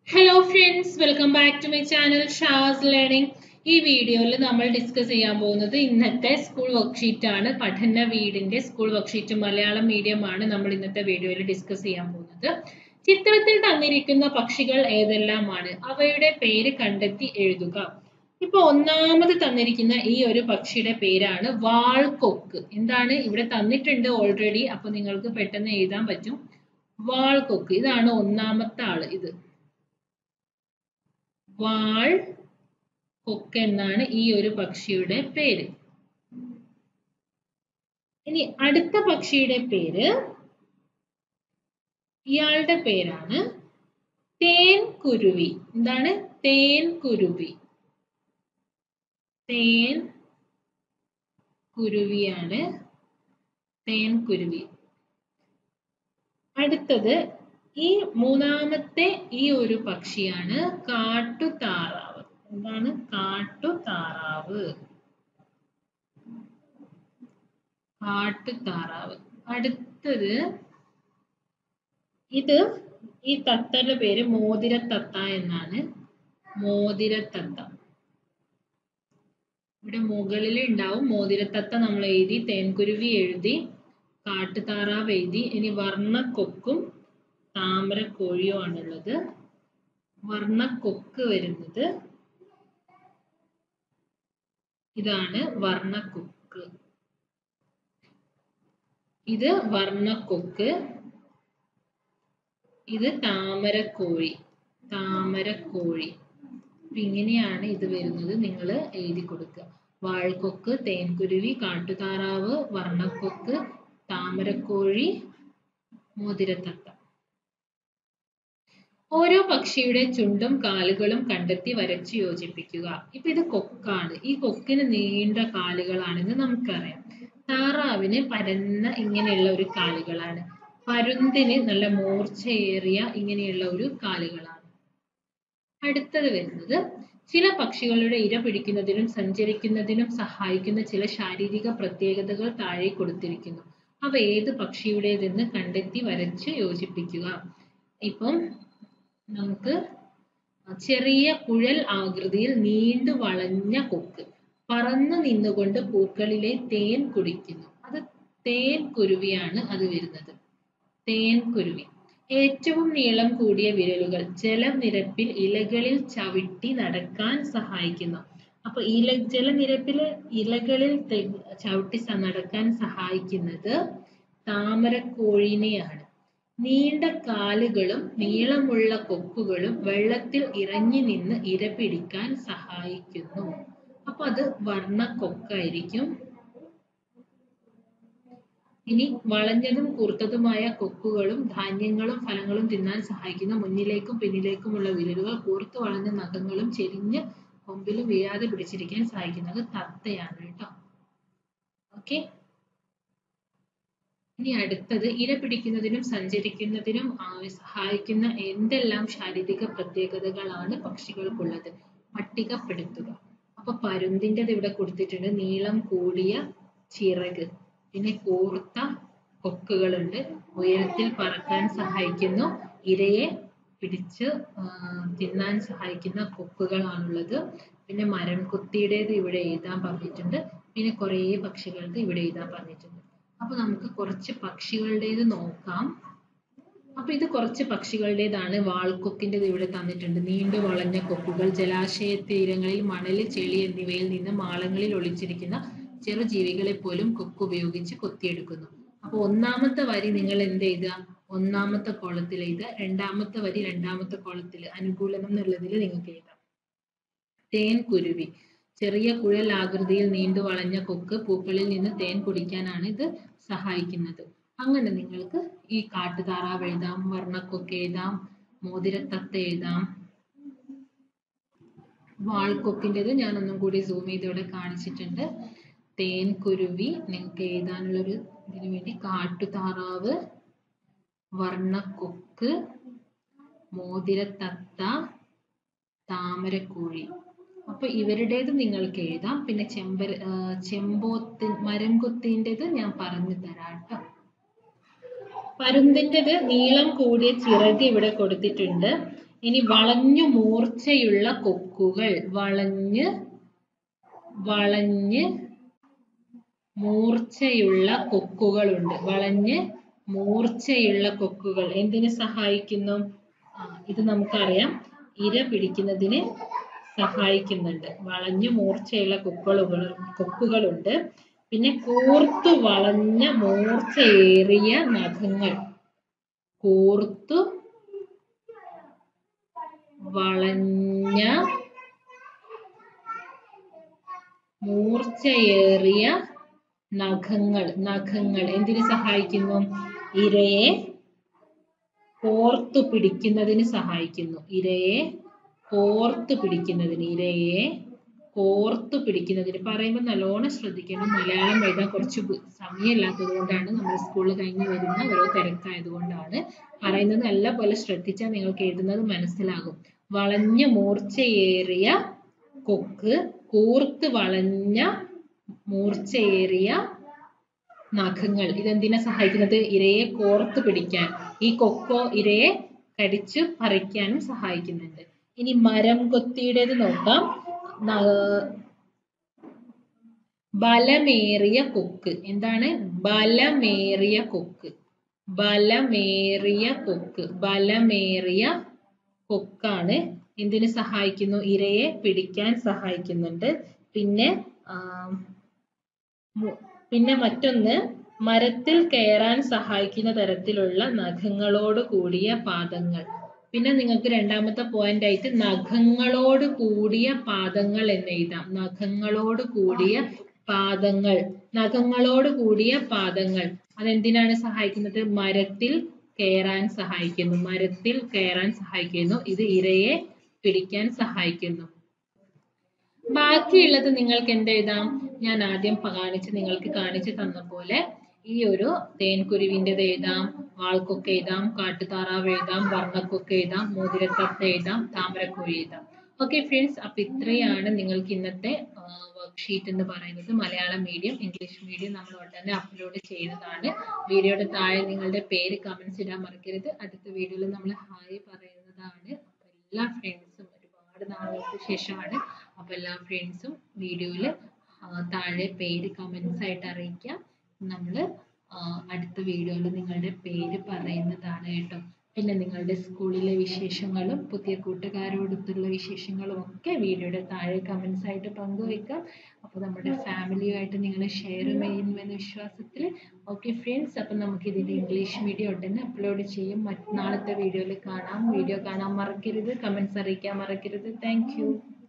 hello friends welcome back to my channel Shaz learning ഈ വീഡിയോയിൽ നമ്മൾ ഡിസ്കസ് ചെയ്യാൻ പോകുന്നത് ഇന്നത്തെ സ്കൂൾ വർക്ക്ഷീറ്റ് ആണ് പഠന വീടിന്റെ സ്കൂൾ വർക്ക്ഷീറ്റ് മലയാളം മീഡിയം ആണ് നമ്മൾ ഇന്നത്തെ വീഡിയോയിൽ ഡിസ്കസ് ചെയ്യാൻ പോകുന്നത് ചിത്രത്തിൽ തന്നിരിക്കുന്ന പക്ഷികൾ ഏതെല്ലാമാണ് അവയുടെ പേര് കണ്ടെത്തി എഴുതുക ഇപ്പൊ ഒന്നാമത് തന്നിരിക്കുന്ന ഈ ഒരു പക്ഷിയുടെ പേരാണ് വാൾകൊക്ക് എന്താണ് ഇവിടെ തന്നിട്ടുണ്ട് ഓൾറെഡി അപ്പൊ നിങ്ങൾക്ക് പെട്ടെന്ന് എഴുതാൻ പറ്റും വാൾകൊക്ക് ഇതാണ് ഒന്നാമത്തെ ആള് ഇത് വാൾ കൊക്ക് എന്നാണ് ഈ ഒരു പക്ഷിയുടെ പേര് ഇനി അടുത്ത പക്ഷിയുടെ പേര് ഇയാളുടെ പേരാണ് തേൻ കുരുവി എന്താണ് തേൻ കുരുവി തേൻ കുരുവിയാണ് തേൻ കുരുവി അടുത്തത് ഈ മൂന്നാമത്തെ ഈ ഒരു പക്ഷിയാണ് കാട്ടുതാറാവ് എന്താണ് കാട്ടുതാറാവ് കാട്ടുതാറാവ് അടുത്തത് ഇത് ഈ തത്തയുടെ പേര് മോതിരത്തത്ത എന്നാണ് മോതിരത്തത്ത ഇവിടെ മുകളിൽ ഉണ്ടാവും മോതിരത്തത്ത നമ്മൾ എഴുതി തേൻകുരുവി എഴുതി കാട്ടുതാറാവ് എഴുതി ഇനി വർണ്ണക്കൊക്കും താമരക്കോഴിയും ആണുള്ളത് വർണ്ണക്കൊക്ക് വരുന്നത് ഇതാണ് വർണ്ണക്കൊക്ക് ഇത് വർണ്ണക്കൊക്ക് ഇത് താമരക്കോഴി താമരക്കോഴി അപ്പൊ ഇങ്ങനെയാണ് ഇത് വരുന്നത് നിങ്ങൾ എഴുതി കൊടുക്കുക വാഴക്കൊക്ക് തേൻകുരുവി കാട്ടുതാറാവ് വർണ്ണക്കൊക്ക് താമരക്കോഴി മോതിരത്തത്ത ഓരോ പക്ഷിയുടെ ചുണ്ടും കാലുകളും കണ്ടെത്തി വരച്ചു യോജിപ്പിക്കുക ഇപ്പൊ ഇത് കൊക്കാണ് ഈ കൊക്കിന് നീണ്ട കാലുകളാണെന്ന് നമുക്കറിയാം താറാവിന് പരന്ന ഇങ്ങനെയുള്ള ഒരു കാലുകളാണ് പരുന്തിന് നല്ല മൂർച്ചയേറിയ ഇങ്ങനെയുള്ള ഒരു കാലുകളാണ് അടുത്തത് വരുന്നത് ചില പക്ഷികളുടെ ഇര പിടിക്കുന്നതിനും സഞ്ചരിക്കുന്നതിനും സഹായിക്കുന്ന ചില ശാരീരിക പ്രത്യേകതകൾ താഴെ കൊടുത്തിരിക്കുന്നു അവ ഏത് പക്ഷിയുടേതെന്ന് കണ്ടെത്തി വരച്ച് യോജിപ്പിക്കുക ഇപ്പം നമുക്ക് ചെറിയ കുഴൽ ആകൃതിയിൽ നീണ്ടു വളഞ്ഞ കൊക്ക് പറന്നു നിന്നുകൊണ്ട് പൂക്കളിലെ തേൻ കുടിക്കുന്നു അത് തേൻ കുരുവിയാണ് അത് വരുന്നത് തേൻ കുരുവി ഏറ്റവും നീളം കൂടിയ വിരലുകൾ ജലനിരപ്പിൽ ഇലകളിൽ ചവിട്ടി നടക്കാൻ സഹായിക്കുന്നു അപ്പൊ ഇല ജലനിരപ്പിലെ ഇലകളിൽ ചവിട്ടി നടക്കാൻ സഹായിക്കുന്നത് താമരക്കോഴിനെയാണ് നീണ്ട കാലുകളും നീളമുള്ള കൊക്കുകളും വെള്ളത്തിൽ ഇറങ്ങി നിന്ന് ഇര പിടിക്കാൻ സഹായിക്കുന്നു അപ്പൊ അത് വർണ്ണക്കൊക്കായിരിക്കും ഇനി വളഞ്ഞതും കൂർത്തതുമായ കൊക്കുകളും ധാന്യങ്ങളും ഫലങ്ങളും തിന്നാൻ സഹായിക്കുന്ന മുന്നിലേക്കും പിന്നിലേക്കുമുള്ള വിരലുകൾ കൂർത്തു വളഞ്ഞ നഖങ്ങളും ചെരിഞ്ഞ് കൊമ്പിലും വീഴാതെ പിടിച്ചിരിക്കാൻ സഹായിക്കുന്നത് തത്തയാണ് കേട്ടോ ഓക്കെ ഇനി അടുത്തത് ഇര പിടിക്കുന്നതിനും സഞ്ചരിക്കുന്നതിനും സഹായിക്കുന്ന എന്തെല്ലാം ശാരീരിക പ്രത്യേകതകളാണ് പക്ഷികൾക്കുള്ളത് പട്ടികപ്പെടുത്തുക അപ്പൊ പരുന്തിൻ്റെത് ഇവിടെ കൊടുത്തിട്ടുണ്ട് നീളം കൂടിയ ചിറക് പിന്നെ കൂർത്ത കൊക്കുകളുണ്ട് ഉയരത്തിൽ പറക്കാൻ സഹായിക്കുന്നു ഇരയെ പിടിച്ച് തിന്നാൻ സഹായിക്കുന്ന കൊക്കുകളാണുള്ളത് പിന്നെ മരം കൊത്തിയുടേത് ഇവിടെ എഴുതാൻ പറഞ്ഞിട്ടുണ്ട് പിന്നെ കുറേ പക്ഷികളുടെ ഇവിടെ എഴുതാൻ പറഞ്ഞിട്ടുണ്ട് അപ്പൊ നമുക്ക് കുറച്ച് പക്ഷികളുടേത് നോക്കാം അപ്പൊ ഇത് കുറച്ച് പക്ഷികളുടേതാണ് വാൾക്കൊക്കിൻ്റെത് ഇവിടെ തന്നിട്ടുണ്ട് നീണ്ടു വളഞ്ഞ കൊക്കുകൾ ജലാശയ തീരങ്ങളിൽ മണല് ചെളി എന്നിവയിൽ നിന്ന് മാളങ്ങളിൽ ഒളിച്ചിരിക്കുന്ന ചെറുജീവികളെ പോലും കൊക്ക് ഉപയോഗിച്ച് കൊത്തിയെടുക്കുന്നു അപ്പൊ ഒന്നാമത്തെ വരി നിങ്ങൾ എന്ത് ചെയ്ത ഒന്നാമത്തെ കോളത്തിൽ എഴുതുക രണ്ടാമത്തെ വരി രണ്ടാമത്തെ കോളത്തിൽ അനുകൂലനം എന്നുള്ളതിൽ നിങ്ങൾക്ക് എഴുതാം തേൻ കുരുവി ചെറിയ കുഴൽ ആകൃതിയിൽ നീണ്ടു വളഞ്ഞ കൊക്ക് പൂക്കളിൽ നിന്ന് തേൻ കുടിക്കാനാണ് ഇത് സഹായിക്കുന്നത് അങ്ങനെ നിങ്ങൾക്ക് ഈ കാട്ടുതാറാവ് എഴുതാം വർണ്ണക്കൊക്കെ എഴുതാം മോതിരത്തത്ത എഴുതാം വാൾക്കൊക്കിൻ്റെത് ഞാൻ ഒന്നും കൂടി സൂം ചെയ്തോടെ കാണിച്ചിട്ടുണ്ട് തേൻ കുരുവി നിങ്ങൾക്ക് എഴുതാനുള്ളൊരു ഇതിനു വേണ്ടി കാട്ടുതാറാവ് വർണ്ണക്കൊക്ക് മോതിരത്തത്ത താമരക്കോഴി അപ്പൊ ഇവരുടേത് നിങ്ങൾക്ക് എഴുതാം പിന്നെ ചെമ്പര ചെമ്പോത്തി മരം കൊത്തിൻ്റെത് ഞാൻ പറഞ്ഞു തരാം കേട്ടോ പരുന്തിൻ്റെത് നീളം കൂടിയ ചിറക് ഇവിടെ കൊടുത്തിട്ടുണ്ട് ഇനി വളഞ്ഞു മൂർച്ചയുള്ള കൊക്കുകൾ വളഞ്ഞ് വളഞ്ഞ് മൂർച്ചയുള്ള കൊക്കുകളുണ്ട് വളഞ്ഞ് മൂർച്ചയുള്ള കൊക്കുകൾ എന്തിന് സഹായിക്കുന്നു ആ, ഇത് നമുക്കറിയാം ഇര പിടിക്കുന്നതിന് സഹായിക്കുന്നുണ്ട് വളഞ്ഞു മൂർച്ചയുള്ള കൊക്കുകൾ കൊക്കുകളുണ്ട് പിന്നെ കൂർത്തു വളഞ്ഞ മൂർച്ചയേറിയ നഖങ്ങൾ കൂർത്തു വളഞ്ഞ മൂർച്ചയേറിയ നഖങ്ങൾ നഖങ്ങൾ എന്തിന് സഹായിക്കുന്നു ഇരയെ കോർത്തു പിടിക്കുന്നതിന് സഹായിക്കുന്നു ഇരയെ കോർത്തു പിടിക്കുന്നതിന് ഇരയെ കോർത്തു പിടിക്കുന്നതിന് പറയുമ്പോൾ നല്ലോണം ശ്രദ്ധിക്കണം മലയാളം എഴുതാൻ കുറച്ച് ബു- സമയമില്ലാത്തത് കൊണ്ടാണ് നമ്മൾ സ്കൂളിൽ കഴിഞ്ഞ് വരുന്ന ഓരോ തിരക്കായതുകൊണ്ടാണ് പറയുന്നത് നല്ല പോലെ ശ്രദ്ധിച്ചാൽ നിങ്ങൾക്ക് എഴുതുന്നത് മനസ്സിലാകും വളഞ്ഞ മൂർച്ചയേറിയ കൊക്ക് കൂർത്ത് വളഞ്ഞ മൂർച്ചയേറിയ നഖങ്ങൾ ഇതെന്തിനെ സഹായിക്കുന്നത് ഇരയെ കോർത്ത് പിടിക്കാൻ ഈ കൊക്കോ ഇരയെ കടിച്ചു പറിക്കാനും സഹായിക്കുന്നുണ്ട് ഇനി മരം കൊത്തിയുടേത് നോക്കാം ന- ബലമേറിയ കൊക്ക് എന്താണ് ബലമേറിയ കൊക്ക് ബലമേറിയ കൊക്ക് ബലമേറിയ കൊക്കാണ് എന്തിന് സഹായിക്കുന്നു ഇരയെ പിടിക്കാൻ സഹായിക്കുന്നുണ്ട് പിന്നെ ആം, മു- പിന്നെ മറ്റൊന്ന് മരത്തിൽ കയറാൻ സഹായിക്കുന്ന തരത്തിലുള്ള നഖങ്ങളോട് കൂടിയ പാദങ്ങൾ പിന്നെ നിങ്ങൾക്ക് രണ്ടാമത്തെ പോയിന്റ് ആയിട്ട് നഖങ്ങളോട് കൂടിയ പാദങ്ങൾ എന്ന് എഴുതാം നഖങ്ങളോട് കൂടിയ പാദങ്ങൾ നഖങ്ങളോട് കൂടിയ പാദങ്ങൾ അതെന്തിനാണ് സഹായിക്കുന്നത് മരത്തിൽ കയറാൻ സഹായിക്കുന്നു മരത്തിൽ കയറാൻ സഹായിക്കുന്നു ഇത് ഇരയെ പിടിക്കാൻ സഹായിക്കുന്നു ബാക്കിയുള്ളത് നിങ്ങൾക്ക് എന്ത് എഴുതാം ഞാൻ ആദ്യം പ- കാണിച്ച് നിങ്ങൾക്ക് കാണിച്ചു തന്ന പോലെ ഈ ഒരു തേൻകുരുവിൻ്റെത് എഴുതാം വാൾക്കൊക്കെ എഴുതാം കാട്ടുതാറാവ് എഴുതാം വർണ്ണക്കൊക്കെ എഴുതാം മോതിരത്തത്ത എഴുതാം താമരക്കുഴി എഴുതാം ഓക്കെ ഫ്രണ്ട്സ് അപ്പൊ ഇത്രയാണ് നിങ്ങൾക്ക് ഇന്നത്തെ വർക്ക്ഷീറ്റ് എന്ന് പറയുന്നത് മലയാളം മീഡിയം ഇംഗ്ലീഷ് മീഡിയം നമ്മൾ ഉടനെ അപ്ലോഡ് ചെയ്യുന്നതാണ് വീഡിയോയുടെ താഴെ നിങ്ങളുടെ പേര് കമന്റ്സ് ഇടാൻ മറക്കരുത് അടുത്ത വീഡിയോയിൽ നമ്മൾ ഹായ് പറയുന്നതാണ് അപ്പൊ എല്ലാ ഫ്രണ്ട്സും ഒരുപാട് നാളുകൾക്ക് ശേഷമാണ് അപ്പൊ എല്ലാ ഫ്രണ്ട്സും വീഡിയോയിൽ താഴെ പേര് കമന്റ്സ് ആയിട്ട് അറിയിക്കാം നമ്മൾ അടുത്ത വീഡിയോയിൽ നിങ്ങളുടെ പേര് പറയുന്നതാണ് കേട്ടോ പിന്നെ നിങ്ങളുടെ സ്കൂളിലെ വിശേഷങ്ങളും പുതിയ കൂട്ടുകാരോടൊത്തുള്ള വിശേഷങ്ങളും ഒക്കെ വീഡിയോയുടെ താഴെ കമന്റ്സ് ആയിട്ട് പങ്കുവയ്ക്കാം അപ്പോൾ നമ്മുടെ ഫാമിലിയുമായിട്ട് നിങ്ങൾ ഷെയർ ചെയ്യുമെന്ന വിശ്വാസത്തിൽ ഓക്കെ ഫ്രണ്ട്സ് അപ്പം നമുക്ക് ഇതിൻ്റെ ഇംഗ്ലീഷ് വീഡിയോ ഉടനെ അപ്ലോഡ് ചെയ്യും മറ്റ് നാളത്തെ വീഡിയോയിൽ കാണാം വീഡിയോ കാണാൻ മറക്കരുത് കമന്റ്സ് അറിയിക്കാൻ മറക്കരുത് താങ്ക്